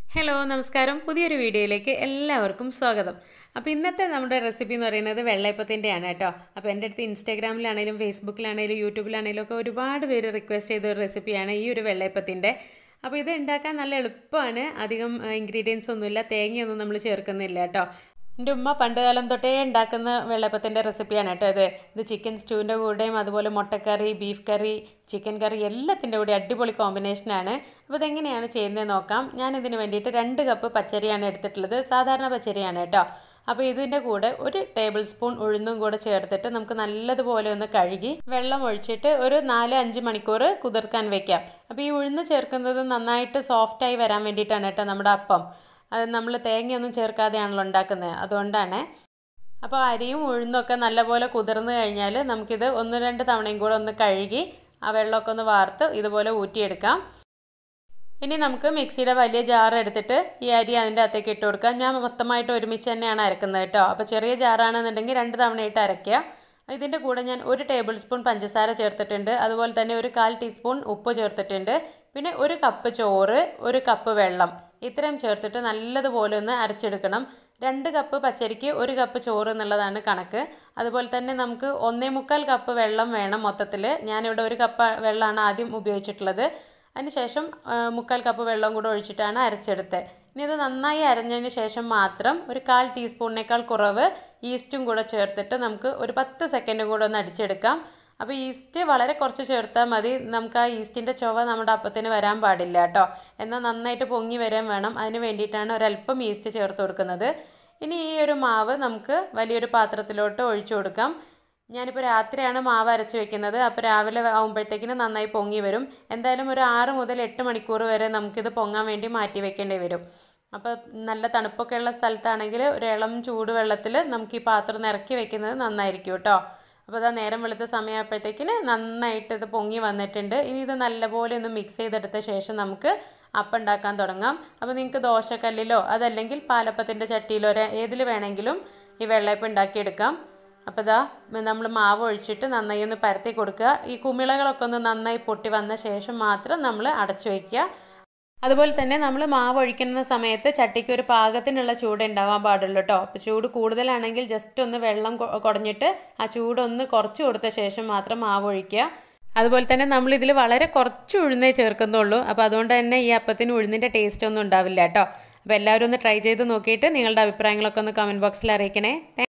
hello നമസ്കാരം പുതിയൊരു വീഡിയോയിലേക്ക് എല്ലാവർക്കും സ്വാഗതം അപ്പോൾ ഇന്നത്തെ നമ്മുടെ റെസിപ്പി എന്ന് പറയുന്നത് വെള്ളയപ്പത്തിൻ്റെയാണ് കേട്ടോ അപ്പോൾ എൻ്റെ അടുത്ത് ഇൻസ്റ്റാഗ്രാമിലാണെങ്കിലും ഫേസ്ബുക്കിലാണെങ്കിലും യൂട്യൂബിലാണെങ്കിലും ഒക്കെ ഒരുപാട് പേര് റിക്വസ്റ്റ് ചെയ്ത ഒരു റെസിപ്പിയാണ് ഈ ഒരു വെള്ളയപ്പത്തിൻ്റെ അപ്പോൾ ഇത് ഉണ്ടാക്കാൻ നല്ല എളുപ്പമാണ് അധികം ഇൻഗ്രീഡിയൻസ് ഒന്നുമില്ല തേങ്ങയൊന്നും നമ്മൾ ചേർക്കുന്നില്ല കേട്ടോ എൻ്റെ ഉമ്മ പണ്ട് കാലം തൊട്ടേ ഉണ്ടാക്കുന്ന വെള്ളയപ്പത്തിൻ്റെ റെസിപ്പിയാണ് കേട്ടോ ഇത് ഇത് ചിക്കൻ സ്റ്റൂവിൻ്റെ കൂടെയും അതുപോലെ മുട്ടക്കറി ബീഫ് കറി ചിക്കൻ കറി എല്ലാത്തിൻ്റെ കൂടെ അടിപൊളി കോമ്പിനേഷനാണ് അപ്പോൾ ഇതെങ്ങനെയാണ് ചെയ്യുന്നത് നോക്കാം ഞാൻ ഇതിന് വേണ്ടിയിട്ട് രണ്ട് കപ്പ് പച്ചരിയാണ് എടുത്തിട്ടുള്ളത് സാധാരണ പച്ചരിയാണ് കേട്ടോ അപ്പോൾ ഇതിൻ്റെ കൂടെ ഒരു ടേബിൾ സ്പൂൺ ഉഴുന്നും കൂടെ ചേർത്തിട്ട് നമുക്ക് നല്ലതുപോലെ ഒന്ന് കഴുകി വെള്ളം ഒഴിച്ചിട്ട് ഒരു നാല് അഞ്ച് മണിക്കൂർ കുതിർക്കാൻ വെക്കാം അപ്പോൾ ഈ ഉഴുന്ന് ചേർക്കുന്നത് നന്നായിട്ട് സോഫ്റ്റായി വരാൻ വേണ്ടിയിട്ടാണ് കേട്ടോ നമ്മുടെ അപ്പം അത് നമ്മൾ തേങ്ങയൊന്നും ചേർക്കാതെയാണല്ലോ ഉണ്ടാക്കുന്നത് അതുകൊണ്ടാണ് അപ്പോൾ അരിയും ഉഴുന്നൊക്കെ നല്ലപോലെ കുതിർന്ന് കഴിഞ്ഞാൽ നമുക്കിത് ഒന്ന് രണ്ട് തവണയും കൂടെ ഒന്ന് കഴുകി ആ വെള്ളമൊക്കെ ഒന്ന് വാർത്ത് ഇതുപോലെ ഊറ്റിയെടുക്കാം ഇനി നമുക്ക് മിക്സിയുടെ വലിയ ജാർ എടുത്തിട്ട് ഈ അരി അതിൻ്റെ അകത്തേക്ക് ഇട്ട് കൊടുക്കാം ഞാൻ മൊത്തമായിട്ട് ഒരുമിച്ച് തന്നെയാണ് അരക്കുന്നത് കേട്ടോ അപ്പോൾ ചെറിയ ജാറാണെന്നുണ്ടെങ്കിൽ രണ്ട് തവണയായിട്ട് അരയ്ക്കുക ഇതിൻ്റെ കൂടെ ഞാൻ ഒരു ടേബിൾ സ്പൂൺ പഞ്ചസാര ചേർത്തിട്ടുണ്ട് അതുപോലെ തന്നെ ഒരു കാൽ ടീസ്പൂൺ ഉപ്പ് ചേർത്തിട്ടുണ്ട് പിന്നെ ഒരു കപ്പ് ചോറ് ഒരു കപ്പ് വെള്ളം ഇത്രയും ചേർത്തിട്ട് നല്ലതുപോലെ ഒന്ന് അരച്ചെടുക്കണം രണ്ട് കപ്പ് പച്ചരിക്ക് ഒരു കപ്പ് ചോറ് എന്നുള്ളതാണ് കണക്ക് അതുപോലെ തന്നെ നമുക്ക് ഒന്നേ മുക്കാൽ കപ്പ് വെള്ളം വേണം മൊത്തത്തിൽ ഞാനിവിടെ ഒരു കപ്പ് വെള്ളമാണ് ആദ്യം ഉപയോഗിച്ചിട്ടുള്ളത് അതിനുശേഷം മുക്കാൽ കപ്പ് വെള്ളം കൂടെ ഒഴിച്ചിട്ടാണ് അരച്ചെടുത്തത് ഇനി ഇത് നന്നായി അരഞ്ഞതിന് ശേഷം മാത്രം ഒരു കാൽ ടീസ്പൂണിനേക്കാൾ കുറവ് ഈസ്റ്റും കൂടെ ചേർത്തിട്ട് നമുക്ക് ഒരു പത്ത് സെക്കൻഡും കൂടെ ഒന്ന് അടിച്ചെടുക്കാം അപ്പോൾ ഈസ്റ്റ് വളരെ കുറച്ച് ചേർത്താൽ മതി നമുക്ക് ആ ഈസ്റ്റിൻ്റെ ചുവ നമ്മുടെ അപ്പത്തിന് വരാൻ പാടില്ല കേട്ടോ എന്നാൽ നന്നായിട്ട് പൊങ്ങി വരാൻ വേണം അതിന് വേണ്ടിയിട്ടാണ് ഒരല്പം ഈസ്റ്റ് ചേർത്ത് കൊടുക്കുന്നത് ഇനി ഈ ഒരു മാവ് നമുക്ക് വലിയൊരു പാത്രത്തിലോട്ട് ഒഴിച്ചു കൊടുക്കാം ഞാനിപ്പോൾ രാത്രിയാണ് മാവ് അരച്ച് വെക്കുന്നത് അപ്പോൾ രാവിലെ ആകുമ്പോഴത്തേക്കിന് നന്നായി പൊങ്ങി വരും എന്തായാലും ഒരു ആറ് മുതൽ എട്ട് മണിക്കൂർ വരെ നമുക്കിത് പൊങ്ങാൻ വേണ്ടി മാറ്റി വെക്കേണ്ടി വരും അപ്പോൾ നല്ല തണുപ്പൊക്കെ ഉള്ള സ്ഥലത്താണെങ്കിൽ ഒരു ഇളം ചൂട് വെള്ളത്തിൽ നമുക്ക് ഈ പാത്രം നിറക്കി വെക്കുന്നത് നന്നായിരിക്കും കേട്ടോ അപ്പോൾ അതാ നേരം വെളുത്ത സമയമായപ്പോഴത്തേക്കിന് നന്നായിട്ട് ഇത് പൊങ്ങി വന്നിട്ടുണ്ട് ഇനി ഇത് നല്ലപോലെ ഒന്ന് മിക്സ് ചെയ്തെടുത്ത ശേഷം നമുക്ക് അപ്പം ഉണ്ടാക്കാൻ തുടങ്ങാം അപ്പോൾ നിങ്ങൾക്ക് ദോശക്കല്ലിലോ അതല്ലെങ്കിൽ പാലപ്പത്തിൻ്റെ ചട്ടിയിലോ ഏതിൽ വേണമെങ്കിലും ഈ വെള്ളയപ്പം ഉണ്ടാക്കിയെടുക്കാം അപ്പോൾ ഇതാ നമ്മൾ മാവ് ഒഴിച്ചിട്ട് നന്നായി ഒന്ന് പരത്തി കൊടുക്കുക ഈ കുമിളകളൊക്കെ ഒന്ന് നന്നായി പൊട്ടി വന്ന ശേഷം മാത്രം നമ്മൾ അടച്ചു വയ്ക്കുക അതുപോലെ തന്നെ നമ്മൾ മാവ് ഒഴിക്കുന്ന സമയത്ത് ചട്ടിക്ക് ഒരു പാകത്തിനുള്ള ചൂട് ഉണ്ടാവാൻ പാടുള്ളൂ കേട്ടോ അപ്പോൾ ചൂട് കൂടുതലാണെങ്കിൽ ജസ്റ്റ് ഒന്ന് വെള്ളം കുടഞ്ഞിട്ട് ആ ചൂടൊന്ന് കുറച്ച് കൊടുത്ത ശേഷം മാത്രം മാവ് ഒഴിക്കുക അതുപോലെ തന്നെ നമ്മൾ ഇതിൽ വളരെ കുറച്ച് ഉഴുന്നേ ചേർക്കുന്നുള്ളൂ അപ്പോൾ അതുകൊണ്ട് തന്നെ ഈ അപ്പത്തിന് ഉഴുന്നിൻ്റെ ടേസ്റ്റ് ഒന്നും ഉണ്ടാവില്ല കേട്ടോ അപ്പോൾ എല്ലാവരും ഒന്ന് ട്രൈ ചെയ്ത് നോക്കിയിട്ട് നിങ്ങളുടെ അഭിപ്രായങ്ങളൊക്കെ ഒന്ന് കമൻറ്റ് ബോക്സിൽ അറിയിക്കണേ